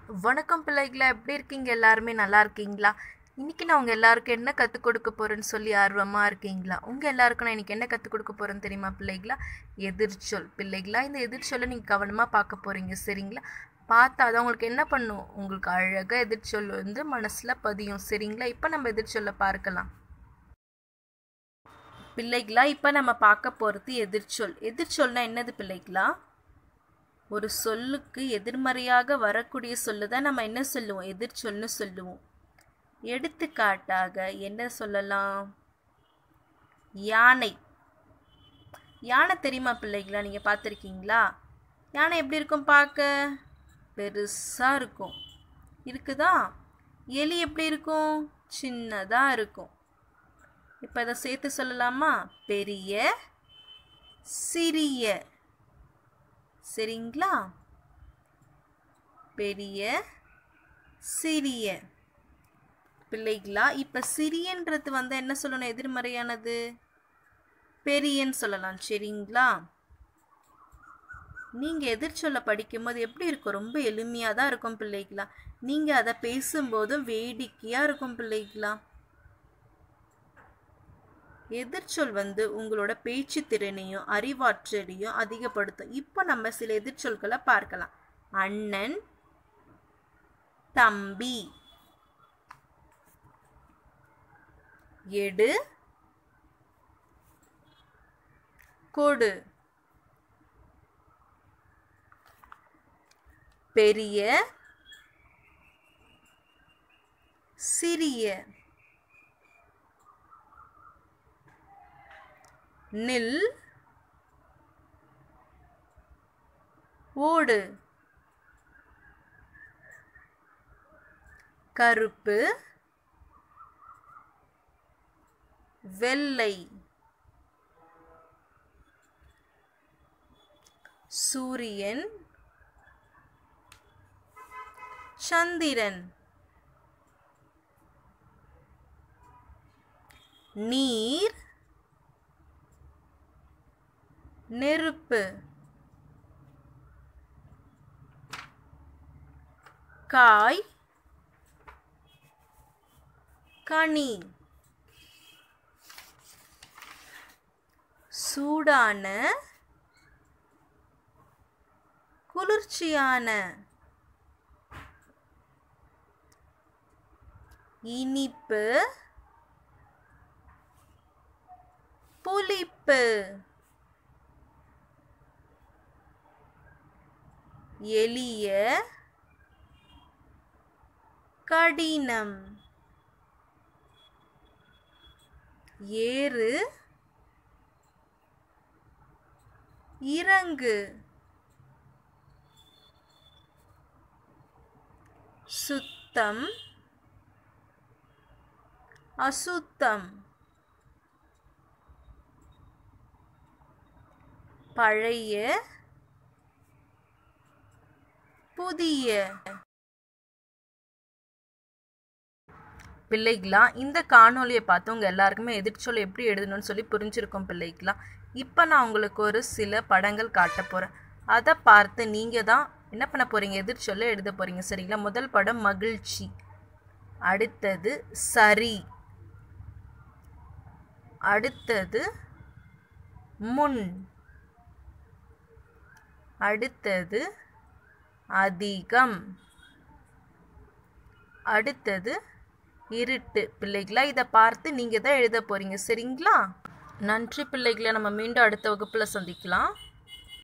வணக்கம் பிள்ளைகளா எப்படி இருக்கீங்க எல்லாருமே நல்லா இருக்கீங்களா இன்னைக்கு நான் உங்கள் எல்லாருக்கும் என்ன கற்றுக் கொடுக்க போகிறேன்னு சொல்லி ஆர்வமாக இருக்கீங்களா உங்கள் எல்லாருக்கும் நான் இன்னைக்கு என்ன கற்றுக் கொடுக்க போகிறேன்னு தெரியுமா பிள்ளைகளா எதிர்ச்சொல் பிள்ளைகளா இந்த எதிர்ச்சொல்லை நீங்கள் கவனமாக பார்க்க போகிறீங்க சரிங்களா பார்த்தா தான் உங்களுக்கு என்ன பண்ணும் உங்களுக்கு அழகாக எதிர்ச்சொல் வந்து மனசில் பதியும் சரிங்களா இப்போ நம்ம எதிர்ச்சொல்லை பார்க்கலாம் பிள்ளைகளா இப்போ நம்ம பார்க்க போகிறது எதிர்ச்சொல் எதிர்ச்சொல்னா என்னது பிள்ளைகளா ஒரு சொல்லுக்கு எதிர்மறையாக வரக்கூடிய சொல்லு தான் நம்ம என்ன சொல்லுவோம் எதிர்ச்சொல்னு சொல்லுவோம் எடுத்துக்காட்டாக என்ன சொல்லலாம் யானை யானை தெரியுமா பிள்ளைகளா நீங்கள் பார்த்துருக்கீங்களா யானை எப்படி இருக்கும் பார்க்க பெருசாக இருக்கும் இருக்குதா எலி எப்படி இருக்கும் சின்னதாக இருக்கும் இப்போ இதை சேர்த்து சொல்லலாமா பெரிய சிறிய சரிங்களா பெரிய சிறிய பிள்ளைகளா இப்போ சிறியன்றது வந்து என்ன சொல்லணும் எதிர்மறையானது பெரியன்னு சொல்லலாம் சரிங்களா நீங்கள் எதிர்ச்சொல்ல படிக்கும்போது எப்படி இருக்கும் ரொம்ப எளிமையாக தான் இருக்கும் பிள்ளைகளா நீங்கள் அதை பேசும்போதும் வேடிக்கையாக இருக்கும் பிள்ளைகளா எதிர்ச்சொல் வந்து உங்களோட பேச்சு திறனையும் அறிவாற்றலையும் அதிகப்படுத்தும் இப்போ நம்ம சில எதிர்ச்சொற்களை பார்க்கலாம் அண்ணன் தம்பி எடு கொடு பெரிய சிறிய நில் ஓடு கருப்பு வெள்ளை சூரியன் சந்திரன் நீர் நெருப்பு காய் கனி சூடான குளிர்ச்சியான இனிப்பு புளிப்பு எளிய கடினம் ஏறு இறங்கு சுத்தம் அசுத்தம் பழைய புதிய பிள்ளைகளா இந்த காணொலியை பார்த்து உங்கள் எல்லாருக்குமே எதிர்ச்சொல் எப்படி எழுதணும்னு சொல்லி புரிஞ்சிருக்கோம் பிள்ளைகளா இப்போ நான் உங்களுக்கு ஒரு சில படங்கள் காட்ட போகிறேன் அதை பார்த்து நீங்கள் தான் என்ன பண்ண போகிறீங்க எதிர்ச்சொல்ல எழுத போகிறீங்க சரிங்களா முதல் படம் மகிழ்ச்சி அடுத்தது சரி அடுத்தது முன் அடுத்தது அதிகம் அடுத்தது இருட்டு பிள்ளைகளா இதை பார்த்து நீங்கள் தான் எழுத போகிறீங்க சரிங்களா நன்றி பிள்ளைகளை நம்ம மீண்டும் அடுத்த வகுப்பில் சந்திக்கலாம்